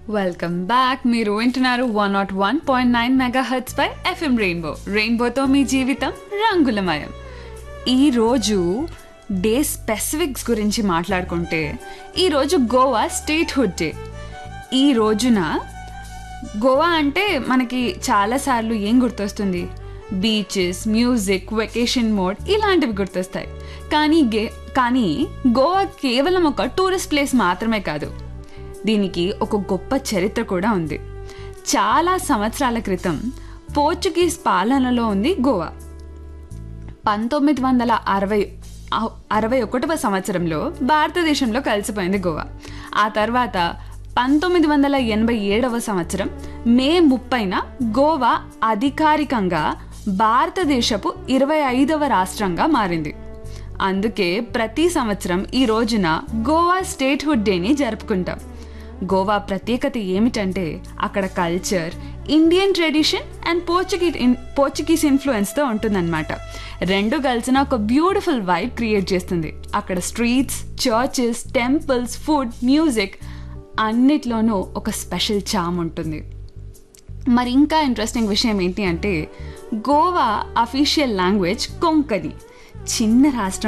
welcome back మీరు వింటున్నారు one naught one point nine megahertz పై ఎఫ్ఎం రెయిన్బో రెయిన్బోతో మీ జీవితం రంగులమయం ఈరోజు డే స్పెసిఫిక్స్ గురించి మాట్లాడుకుంటే ఈరోజు గోవా స్టేట్హుడ్ డే ఈ రోజున గోవా అంటే మనకి చాలాసార్లు ఏం గుర్తొస్తుంది బీచెస్ మ్యూజిక్ వెకేషన్ మోడ్ ఇలాంటివి గుర్తొస్తాయి కానీ గే కానీ గోవా కేవలం ఒక టూరిస్ట్ ప్లేస్ మాత్రమే కాదు దీనికి ఒక గొప్ప చరిత్ర కూడా ఉంది చాలా సంవత్సరాల క్రితం పోర్చుగీస్ పాలనలో ఉంది గోవా పంతొమ్మిది వందల అరవై అరవై ఒకటవ సంవత్సరంలో భారతదేశంలో కలిసిపోయింది గోవా ఆ తర్వాత పంతొమ్మిది వందల ఎనభై ఏడవ సంవత్సరం మే ముప్పైన గోవా అధికారికంగా భారతదేశపు ఇరవై ఐదవ రాష్ట్రంగా మారింది అందుకే ప్రతి సంవత్సరం ఈ రోజున గోవా స్టేట్హుడ్ డేని జరుపుకుంటాం గోవా ప్రత్యేకత ఏమిటంటే అక్కడ culture Indian tradition and Portuguese in Portuguese ఇన్ఫ్లుయెన్స్తో ఉంటుందన్నమాట రెండు కలిసిన ఒక బ్యూటిఫుల్ వైబ్ క్రియేట్ చేస్తుంది అక్కడ streets churches temples food music అన్నిట్లోనూ ఒక స్పెషల్ చామ్ ఉంటుంది మరి ఇంకా ఇంట్రెస్టింగ్ విషయం ఏంటి అంటే గోవా అఫీషియల్ లాంగ్వేజ్ కొంకణి చిన్న రాష్ట్రం